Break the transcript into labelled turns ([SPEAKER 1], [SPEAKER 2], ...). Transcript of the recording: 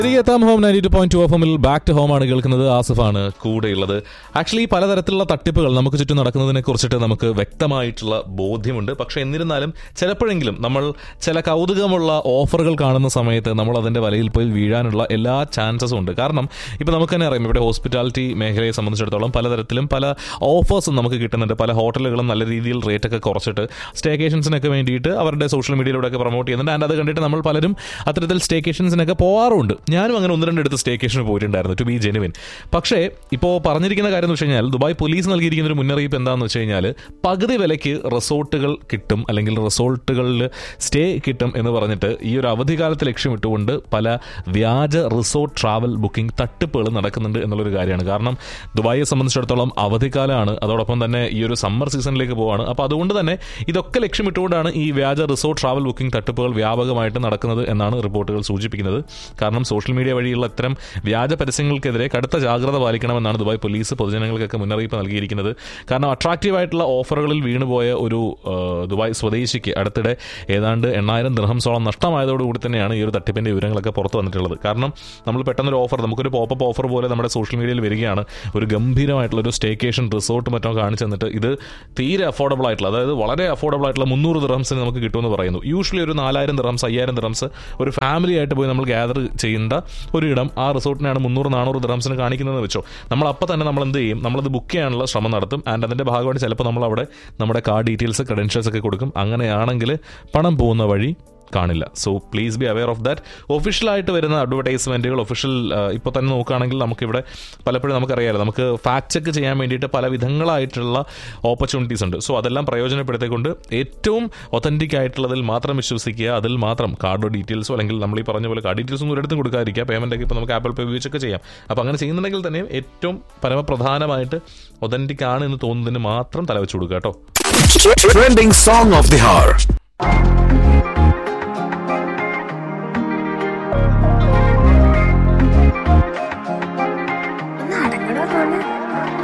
[SPEAKER 1] തിരികെ എത്താം home ninety two point two F എമ്മിൽ ബാക്ക് ടു ഹോം ആണ് കേൾക്കുന്നത് ആസിഫാണ് കൂടെയുള്ളത് ആക്ച്വലി പലതരത്തിലുള്ള തട്ടിപ്പുകൾ നമുക്ക് ചുറ്റും നടക്കുന്നതിനെ കുറിച്ചിട്ട് നമുക്ക് വ്യക്തമായിട്ടുള്ള ബോധ്യമുണ്ട് പക്ഷെ എന്നിരുന്നാലും ചിലപ്പോഴെങ്കിലും നമ്മൾ ചില കൗതുകമുള്ള ഓഫറുകൾ കാണുന്ന സമയത്ത് നമ്മൾ അതിന്റെ വലയിൽ പോയി വീഴാനുള്ള എല്ലാ ചാൻസസും ഉണ്ട് കാരണം ഇപ്പൊ നമുക്ക് തന്നെ അറിയാം ഇവിടെ ഹോസ്പിറ്റാലിറ്റി മേഖലയെ സംബന്ധിച്ചിടത്തോളം പലതരത്തിലും പല ഓഫേഴ്സും നമുക്ക് കിട്ടുന്നുണ്ട് പല ഹോട്ടലുകളും നല്ല രീതിയിൽ റേറ്റ് ഒക്കെ കുറച്ചിട്ട് സ്റ്റേക്കേഷൻസിനൊക്കെ വേണ്ടിയിട്ട് അവരുടെ സോഷ്യൽ മീഡിയയിലൂടെ ഒക്കെ പ്രൊമോട്ട് ചെയ്യുന്നുണ്ട് ആൻഡ് അത് കണ്ടിട്ട് നമ്മൾ പലരും അത്തരത്തിൽ സ്റ്റേക്കേഷൻസിനൊക്കെ പോകാറുണ്ട് ഞാനും അങ്ങനെ ഒന്ന് രണ്ട് അടുത്ത് സ്റ്റേക്കേഷന് പോയിട്ടുണ്ടായിരുന്നു ടു ബി ജെനുവിൻ പക്ഷേ ഇപ്പോൾ പറഞ്ഞിരിക്കുന്ന കാര്യം എന്ന് വെച്ച് കഴിഞ്ഞാൽ ദുബായ് പോലീസ് നൽകിയിരിക്കുന്ന ഒരു മുന്നറിയിപ്പ് എന്താണെന്ന് വെച്ച് കഴിഞ്ഞാൽ പകുതി വിലയ്ക്ക് റിസോർട്ടുകൾ കിട്ടും അല്ലെങ്കിൽ റിസോർട്ടുകളിൽ സ്റ്റേ കിട്ടും എന്ന് പറഞ്ഞിട്ട് ഈ ഒരു അവധിക്കാലത്ത് ലക്ഷ്യമിട്ടുകൊണ്ട് പല വ്യാജ റിസോർട്ട് ട്രാവൽ ബുക്കിംഗ് തട്ടിപ്പുകൾ നടക്കുന്നുണ്ട് എന്നുള്ളൊരു കാര്യമാണ് കാരണം ദുബായിയെ സംബന്ധിച്ചിടത്തോളം അവധിക്കാലമാണ് അതോടൊപ്പം തന്നെ ഈ ഒരു സമ്മർ സീസണിലേക്ക് പോവാണ് അപ്പോൾ അതുകൊണ്ട് തന്നെ ഇതൊക്കെ ലക്ഷ്യമിട്ടുകൊണ്ടാണ് ഈ വ്യാജ റിസോർട്ട് ട്രാവൽ ബുക്കിംഗ് തട്ടിപ്പുകൾ വ്യാപകമായിട്ട് നടക്കുന്നത് എന്നാണ് റിപ്പോർട്ടുകൾ സൂചിപ്പിക്കുന്നത് കാരണം സോഷ്യൽ മീഡിയ വഴിയുള്ള ഇത്തരം വ്യാജ പരസ്യങ്ങൾക്കെതിരെ കടുത്ത ജാഗ്രത പാലിക്കണമെന്നാണ് ദുബായ് പോലീസ് പൊതുജനങ്ങൾക്കൊക്കെ മുന്നറിയിപ്പ് നൽകിയിരിക്കുന്നത് കാരണം അട്രാക്റ്റീവ് ആയിട്ടുള്ള ഓഫറുകളിൽ വീണുപോയ ഒരു ആ, ദുബായ് സ്വദേശിക്ക് അടുത്തിടെ ഏതാണ്ട് എണ്ണായിരം ദൃഹംസോളം നഷ്ടമായതോടുകൂടി തന്നെയാണ് ഈ ഒരു തട്ടിപ്പിന്റെ വിവരങ്ങളൊക്കെ പുറത്തു വന്നിട്ടുള്ളത് കാരണം നമ്മൾ പെട്ടെന്നൊരു ഓഫർ നമുക്കൊരു പോപ്പപ്പ് ഓഫർ പോലെ നമ്മുടെ സോഷ്യൽ മീഡിയയിൽ വരികയാണ് ഒരു ഗംഭീരമായിട്ടുള്ള ഒരു സ്റ്റേക്കേഷൻ റിസോർട്ട് മറ്റോ കാണിച്ചു തന്നിട്ട് ഇത് തീരെ അഫോർഡബിൾ ആയിട്ടുള്ള അതായത് വളരെ അഫോർഡബിൾ ആയിട്ടുള്ള മുന്നൂറ് ദിറംസിന് നമുക്ക് കിട്ടുമെന്ന് പറയുന്നു യൂഷ്വലി ഒരു നാലായിരം ദിറംസ് അയ്യായിരം ദിറംസ് ഒരു ഫാമിലി ആയിട്ട് പോയി നമ്മൾ ഗ്യാദർ ചെയ്യേണ്ട ഒരു ഇടം ആ റിസോർട്ടിനാണ് മുന്നൂറ് നാനൂറ് ദിറംസിന് കാണിക്കുന്നതെന്ന് വെച്ചോ നമ്മൾ അപ്പോൾ തന്നെ നമ്മൾ എന്ത് ചെയ്യും നമ്മളത് ബുക്ക് ചെയ്യാനുള്ള ശ്രമം നടത്തും ആൻഡ് അതിന്റെ ഭാഗമായിട്ട് ചിലപ്പോൾ നമ്മൾ അവിടെ നമ്മുടെ കാർഡ് ഡീറ്റെയിൽസ് ക്രെഡൻഷ്യൽസ് ഒക്കെ കൊടുക്കും അങ്ങനെയാണെങ്കിൽ പണം പോകുന്ന വഴി കാണില്ല so please be aware of that ഒഫീഷ്യലായിട്ട് വരുന്ന അഡ്വർടൈസ്മെന്റുകൾ ഒഫീഷ്യൽ ഇപ്പോൾ തന്നെ നോക്കുകയാണെങ്കിൽ നമുക്കിവിടെ പലപ്പോഴും നമുക്കറിയാലോ നമുക്ക് ഫാക്ട് ചെക്ക് ചെയ്യാൻ വേണ്ടിയിട്ട് പല വിധങ്ങളായിട്ടുള്ള ഓപ്പർച്യൂണിറ്റീസ് ഉണ്ട് സോ അതെല്ലാം പ്രയോജനപ്പെടുത്തിക്കൊണ്ട് ഏറ്റവും ഒത്തന്റിക് ആയിട്ടുള്ളതിൽ മാത്രം വിശ്വസിക്കുക അതിൽ മാത്രം കാർഡ് ഡീറ്റെയിൽസോ അല്ലെങ്കിൽ നമ്മൾ ഈ പറഞ്ഞ പോലെ കാർഡ് ഡീറ്റെയിൽസ് ഒന്നും ഒരിടത്തും കൊടുക്കാതിരിക്കുക പേയ്മെന്റ് ഒക്കെ ഇപ്പോൾ നമുക്ക് ആപ്പിൾ പേ ഉപയോഗിച്ചൊക്കെ ചെയ്യാം അപ്പോൾ അങ്ങനെ ചെയ്യുന്നുണ്ടെങ്കിൽ തന്നെ ഏറ്റവും പരമപ്രധാനമായിട്ട് ഒതന്റിക് ആണ് എന്ന് തോന്നുന്നതിന് മാത്രം തലവെച്ച് കൊടുക്കുക കേട്ടോ
[SPEAKER 2] Trending song of the hour.